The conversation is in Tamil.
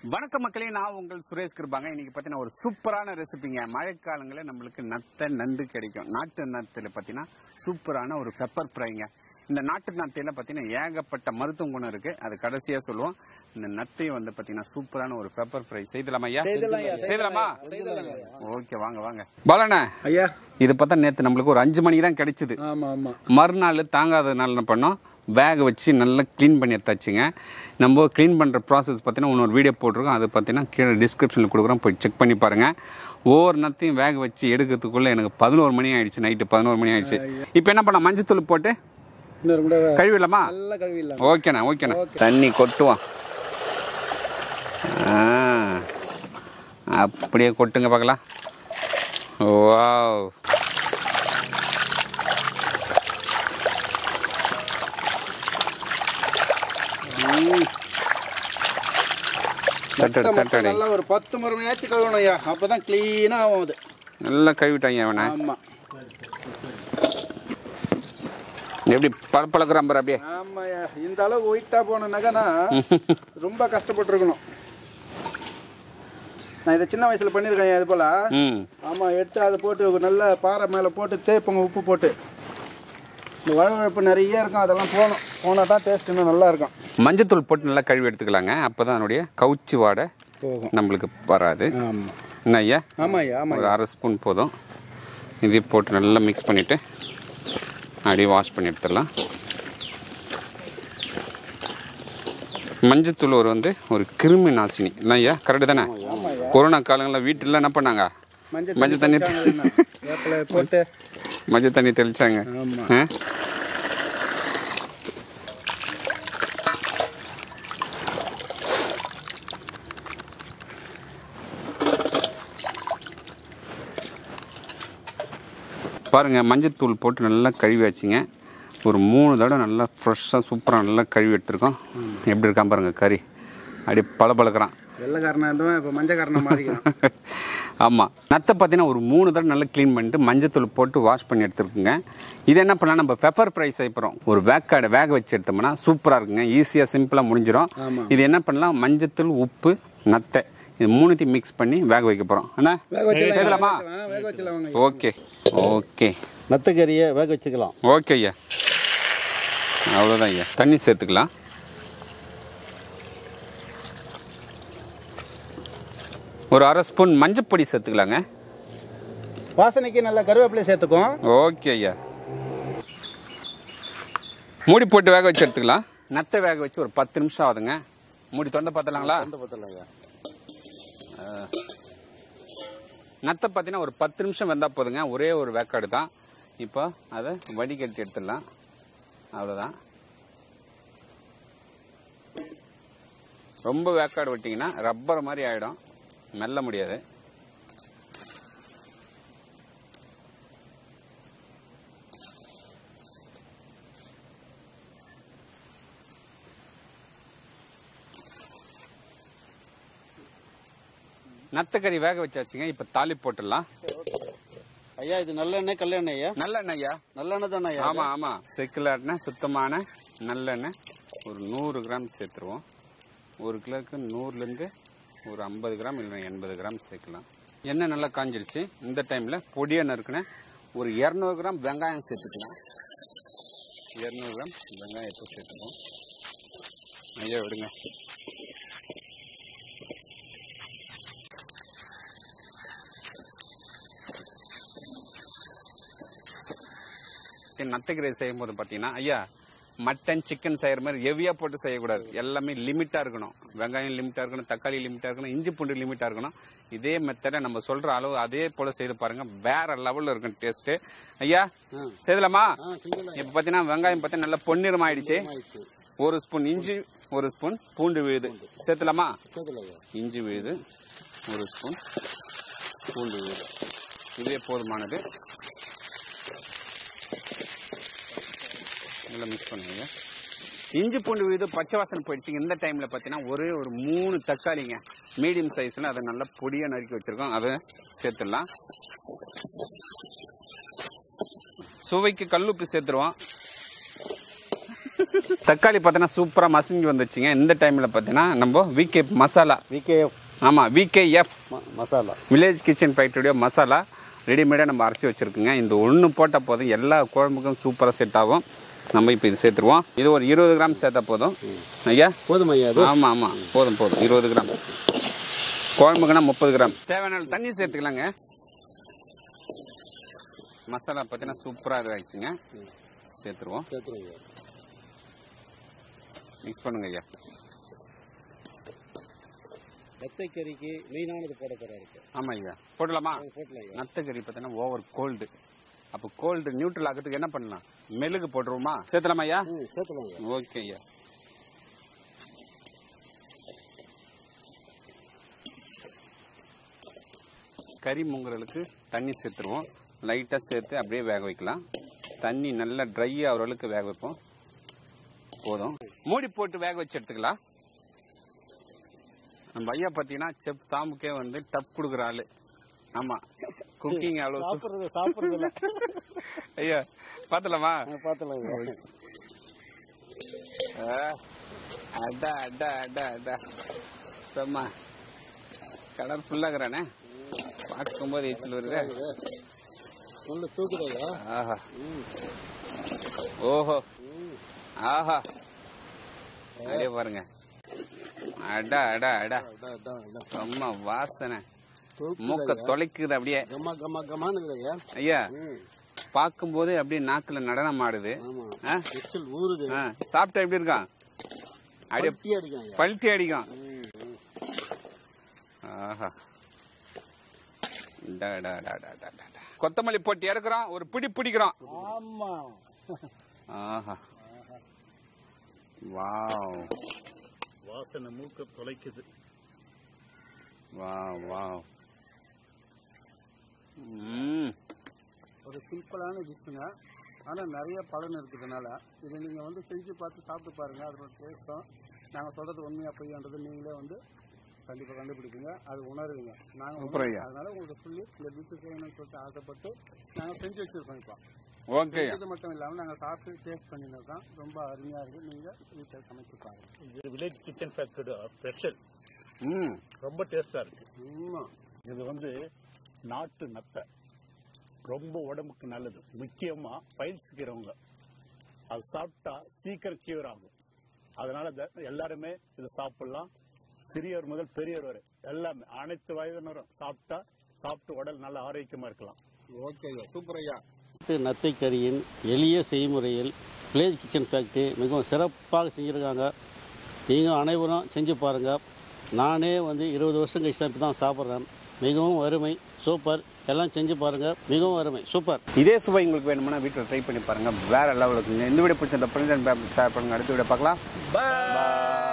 வணக்க மக்களே நான் உங்கள் சுரேஷ் கிருபாங்க இன்னைக்கு பார்த்தீங்கன்னா ஒரு சூப்பரான ரெசிபிங்க மழைக்காலங்களில் நம்மளுக்கு நத்த நண்டு கிடைக்கும் நாட்டு நத்துல பார்த்தீங்கன்னா சூப்பரான ஒரு பெப்பர் ஃப்ரைங்க இந்த நாட்டு நத்தையில பார்த்தீங்கன்னா ஏகப்பட்ட மருத்துவ குணம் இருக்கு அது கடைசியா சொல்லுவோம் இந்த நத்தை வந்து பார்த்தீங்கன்னா சூப்பரான ஒரு பெப்பர் ஃப்ரை செய்தலாமா ஐயா செய்தலாமா ஓகே வாங்க வாங்க பாலண்ணா ஐயா இது பார்த்தா நேற்று நம்மளுக்கு ஒரு அஞ்சு மணிக்கு தான் கிடைச்சது ஆமா ஆமா மறுநாள் தாங்காததுனால என்ன பண்ணோம் பேக் வச்சு நல்லா க்ளீன் பண்ணி எடுத்தாச்சுங்க நம்ம க்ளீன் பண்ணுற ப்ராசஸ் பார்த்தீங்கன்னா இன்னொரு வீடியோ போட்டிருக்கோம் அது பார்த்தீங்கன்னா கீழே டிஸ்கிரிப்ஷனில் கொடுக்குறோம் போய் செக் பண்ணி பாருங்கள் ஒவ்வொரு நத்தையும் வேக வச்சு எடுக்கிறதுக்குள்ளே எனக்கு பதினோரு மணி ஆயிடுச்சு நைட்டு பதினோரு மணி ஆயிடுச்சு இப்போ என்ன பண்ணலாம் மஞ்சத்தூள் போட்டு இன்னொரு கூட கழுவிடலாமா நல்லா கழுவிடலாம் ஓகேண்ணா ஓகேண்ணா தண்ணி கொட்டுவான் ஆ அப்படியே கொட்டுங்க பார்க்கலாம் வாவ் தட்டடு தட்டடு நல்லா ஒரு பத்து மணி நேரத்துக்கு கழுவணும் ஐயா அப்பதான் கிளீனா ஆகும் அது நல்லா கழுவிட்டாங்க அவனை ஆமா எப்படி பழப்பழக்கிறான் பாரு அப்படியே ஆமா ஐயா இந்த அளவுக்கு ஒயிட்டா போனனாக்கனா ரொம்ப கஷ்டப்பட்டுருக்கணும் நான் இதை சின்ன வயசுல பண்ணியிருக்கேன் ஐயா, இது போல ம் ஆமா எடுத்து அதை போட்டு ஒரு நல்ல பாறை மேல போட்டு தேய்ப்போங்க உப்பு போட்டு இந்த வழவழப்பு நிறைய இருக்கும் அதெல்லாம் போகணும் போனால் தான் டேஸ்ட் இன்னும் நல்லா இருக்கும் மஞ்சத்தூள் போட்டு நல்லா கழுவி எடுத்துக்கலாங்க அப்போ தான் அதனுடைய கவுச்சி வாடை போகும் நம்மளுக்கு வராது ஆமா என்ன ஐயா ஆமா ஐயா ஆமா ஒரு அரை ஸ்பூன் போதும் இது போட்டு நல்லா மிக்ஸ் பண்ணிவிட்டு அப்படியே வாஷ் பண்ணி எடுத்துடலாம் மஞ்சத்தூள் ஒரு வந்து ஒரு கிருமி நாசினி என்ன ஐயா கரெக்டு தானே கொரோனா காலங்களில் வீட்டில் என்ன பண்ணாங்க மஞ்சள் மஞ்சள் தண்ணி வேப்பிலை போட்டு மஞ்சள் தண்ணி தெளிச்சாங்க ஆமா ஆ? பாருங்க மஞ்சத்தூள் போட்டு நல்லா கழுவி வச்சுங்க ஒரு மூணு தடவை நல்லா ஃப்ரெஷ்ஷாக சூப்பராக நல்லா கழுவி எடுத்துருக்கோம் எப்படி இருக்கான் பாருங்க கறி அப்படியே பளபளக்கிறான் வெள்ளைக்காரனா இருந்தவன் இப்போ மஞ்சக்காரனா மாறிக்கிறான் ஆமாம் நத்தை பார்த்தீங்கன்னா ஒரு மூணு தடவை நல்லா க்ளீன் பண்ணிட்டு மஞ்சத்தூள் போட்டு வாஷ் பண்ணி எடுத்துருக்குங்க இது என்ன பண்ணலாம் நம்ம பெப்பர் ஃப்ரை செய்யப்படுறோம் ஒரு வேக்காடை வேக வச்சு எடுத்தோம்னா சூப்பராக இருக்குங்க ஈஸியாக சிம்பிளாக முடிஞ்சிடும் ஆமா. இது என்ன பண்ணலாம் மஞ்சத்தூள் உப்பு நத்தை இது மூணுத்தையும் மிக்ஸ் பண்ணி வேக வைக்க போகிறோம் அண்ணா வேக வச்சிடலாம் செய்யலாமா வேக வச்சிடலாம் வாங்க ஓகே ஓகே நத்தக்கறியை வேக வச்சுக்கலாம் ஓகே ஐயா அவ்வளோதான் ஐயா தண்ணி சேர்த்துக்கலாம் ஒரு அரை ஸ்பூன் மஞ்சப்பொடி சேர்த்துக்கலாங்க வாசனைக்கு நல்ல கருவேப்பிலை சேர்த்துக்கும் ஓகே ஐயா மூடி போட்டு வேக வச்சு எடுத்துக்கலாம் நத்தை வேக வச்சு ஒரு பத்து நிமிஷம் ஆகுதுங்க மூடி தொண்டை பார்த்தலாங்களா நத்தை பார்த்தீங்கன்னா ஒரு பத்து நிமிஷம் வெந்தா போதுங்க ஒரே ஒரு வேக்காடு தான் இப்போ அதை வடிகட்டி எடுத்துடலாம் அவ்வளோதான் ரொம்ப வேக்காடு விட்டிங்கன்னா ரப்பர் மாதிரி ஆயிடும் மெல்ல முடியாது நத்தக்கறி வேக வச்சாச்சுங்க இப்போ தாலி போட்டுடலாம் ஐயா இது நல்லெண்ணெய் கல்லெண்ணெய் ஐயா நல்லெண்ணெய் ஐயா நல்லெண்ணெய் தானே ஐயா ஆமா ஆமா செக்கில் ஆட்டின சுத்தமான நல்லெண்ணெய் ஒரு நூறு கிராம் சேர்த்துருவோம் ஒரு கிலோக்கு நூறுலேருந்து ஒரு ஐம்பது கிராம் இல்லை எண்பது கிராம் சேர்க்கலாம் எண்ணெய் நல்லா காஞ்சிருச்சு இந்த டைமில் பொடியாக நறுக்குன ஒரு இரநூறு கிராம் வெங்காயம் சேர்த்துக்கலாம் இரநூறு கிராம் வெங்காயத்தை சேர்த்துப்போம் ஐயா விடுங்க நத்தக்கீரை செய்யும் போது பார்த்தீங்கன்னா ஐயா மட்டன் சிக்கன் செய்யற மாதிரி ஹெவியா போட்டு செய்யக்கூடாது எல்லாமே லிமிட்டா இருக்கணும் வெங்காயம் லிமிட்டா இருக்கணும் தக்காளி லிமிட்டா இருக்கணும் இஞ்சி பூண்டு லிமிட்டா இருக்கணும் இதே மெத்தடை நம்ம சொல்ற அளவு அதே போல செய்து பாருங்க வேற லெவல்ல இருக்கும் டேஸ்ட் ஐயா செய்யலாமா இப்ப பாத்தீங்கன்னா வெங்காயம் பார்த்தா நல்லா பொன்னிறம் ஆயிடுச்சு ஒரு ஸ்பூன் இஞ்சி ஒரு ஸ்பூன் பூண்டு விழுது சேர்த்துலாமா இஞ்சி விழுது ஒரு ஸ்பூன் பூண்டு விழுது இதே போதுமானது நல்லா மிக்ஸ் பண்ணுங்க இஞ்சி பூண்டு விழுது பச்சை வாசனை போயிடுச்சு இந்த டைம்ல பாத்தீங்கன்னா ஒரே ஒரு மூணு தக்காளிங்க மீடியம் சைஸ்ல அதை நல்லா பொடியா நறுக்கி வச்சிருக்கோம் அதை சேர்த்துடலாம் சுவைக்கு கல்லுப்பு சேர்த்துருவோம் தக்காளி பார்த்தீங்கன்னா சூப்பராக மசிஞ்சு வந்துச்சுங்க இந்த டைமில் பார்த்தீங்கன்னா நம்ம விகே மசாலா விகேஎஃப் ஆமாம் விகேஎஃப் மசாலா வில்லேஜ் கிச்சன் ஃபேக்டரியோட மசாலா ரெடிமேடாக நம்ம அரைச்சி வச்சுருக்குங்க இந்த ஒன்று போட்டால் போதும் எல்லா குழம்புக்கும் சூப்பராக செட் ஆகும் நம்ம இப்போ இது சேர்த்துருவோம் இது ஒரு இருபது கிராம் சேர்த்தா போதும் ஐயா போதும் ஐயா அது ஆமாம் ஆமாம் போதும் போதும் இருபது கிராம் குழம்புக்குன்னா முப்பது கிராம் தேவையான அளவு தண்ணி சேர்த்துக்கலாங்க மசாலா பார்த்தீங்கன்னா சூப்பராக இதாகிடுச்சுங்க சேர்த்துருவோம் சேர்த்துருங்க மிக்ஸ் பண்ணுங்க ஐயா பச்சைக்கறிக்கு மெயினானது போட போகிறாரு ஆமாம் ஐயா போடலாமா போட்டலாம் ஐயா நத்தக்கறி பார்த்தீங்கன்னா ஓவர் கோல்டு அப்போ கோல்டு நியூட்ரல் ஆகிறதுக்கு என்ன பண்ணலாம் மெழுகு போட்டுருவோமா சேர்த்தலாமா ஐயா ம் சேர்த்துலாம் ஐயா ஓகே ஐயா கறி முங்குறதுக்கு தண்ணி சேர்த்துருவோம் லைட்டாக சேர்த்து அப்படியே வேக வைக்கலாம் தண்ணி நல்லா ட்ரை ஆகிற அளவுக்கு வேக வைப்போம் போதும் மூடி போட்டு வேக வச்சு எடுத்துக்கலாம் நம்ம ஐயா பார்த்தீங்கன்னா செப் தாமுக்கே வந்து டப் கொடுக்குற ஆளு ஆமா குக்கிங் அவ்வளோ சாப்பிட்றது சாப்பிட்றது இல்லை ஐயா பார்த்தலாமா பார்த்துலாம் ஐயா ஆ, அடா அடா அடா அடா சும்மா கலர் ஃபுல்லாகிறானே பார்க்கும்போது எச்சில் வருது உள்ள தூக்குது ஐயா ஆஹா ஓஹோ ஆஹா அப்படியே பாருங்க அடா அடா அடா அதான் அதான் அதான் செம்ம வாசனை தூக்குது மூக்க ஐயா. தொலைக்குது அப்படியே கம்மா கம்மா கம்மான்னு இருக்குது ஐயா ஐயா ம் பார்க்கும்போது அப்படியே நாக்குல நடனம் ஆடுது ஆமா ஆ? எச்சில் ஊறுது ஆ, சாப்பிட்டா எப்படி இருக்கான் அப்படியே பட்டி அடிக்கும் ஐயா பழுத்தி அடிக்கும் ம், ம். ஆஹா டா, டா, டா, டா, டா, டா, டா. கொத்தமல்லி போட்டு இறக்குறோம் ஒரு பிடி பிடிக்கிறோம் ஆமா ஆஹா வாவ் வாசனை மூக்க தொலைக்குது வாவ் வாவ் ம் ஒரு சிம்பிளான டிஷ்ஷுங்க ஆனால் நிறைய பலன் இருக்குதுனால இதை நீங்கள் வந்து செஞ்சு பார்த்து சாப்பிட்டு பாருங்க அதோட டேஸ்ட்டும் நாங்கள் சொல்றது உண்மையா பொய்யான்றது நீங்களே வந்து கண்டிப்பாக கண்டுபிடிப்பீங்க அது உணருவீங்க நாங்கள் சூப்பர் ஐயா. அதனால உங்களுக்கு சொல்லி இந்த டிஷ்ஷு செய்யணும்னு சொல்லிட்டு ஆசைப்பட்டு நாங்கள் செஞ்சு வச்சிருக்கோம் இப்போ ஓகே இது மட்டும் இல்லாமல் நாங்கள் சாப்பிட்டு டேஸ்ட் பண்ணினது தான் ரொம்ப அருமையாக இருக்குது நீங்கள் வீட்டில் சமைச்சு பாருங்க இது வில்லேஜ் கிச்சன் ஃபேக்டரி ஸ்பெஷல் ம் ரொம்ப டேஸ்டா இருக்கு ஆமாம் இது வந்து நாட்டு நத்தை ரொம்ப உடம்புக்கு நல்லது முக்கியமா பயில்ஸ் இருக்கிறவங்க அது சாப்பிட்டா சீக்கிரம் கியூர் ஆகும் அதனால த- எல்லாருமே இதை சாப்பிடலாம் சிறியவர் முதல் பெரியவர் வரை எல்லாமே அனைத்து வயதினரும் சாப்பிட்டா சாப்பிட்டு உடல் நல்ல ஆரோக்கியமா இருக்கலாம் ஓகே ஐயா சூப்பர் ஐயா நத்தை கறியின் எளிய செய்முறையில் வில்லேஜ் கிச்சன் ஃபேக்ட்ரி மிகவும் சிறப்பாக செஞ்சுருக்காங்க நீங்கள் அனைவரும் செஞ்சு பாருங்கள் நானே வந்து இருபது வருஷம் கழிச்சு இப்போ தான் சாப்பிட்றேன் மிகவும் அருமை சூப்பர் எல்லாம் செஞ்சு பாருங்கள் மிகவும் அருமை சூப்பர் இதே சுவை உங்களுக்கு வேணும்னா வீட்டில் ட்ரை பண்ணி பாருங்க வேற லெவலுக்கு இந்த வீடியோ பிடிச்சிருந்த பிரிண்ட் ஷேர் பண்ணுங்க அடுத்த வீடியோ பார்க்கலாம் பாய்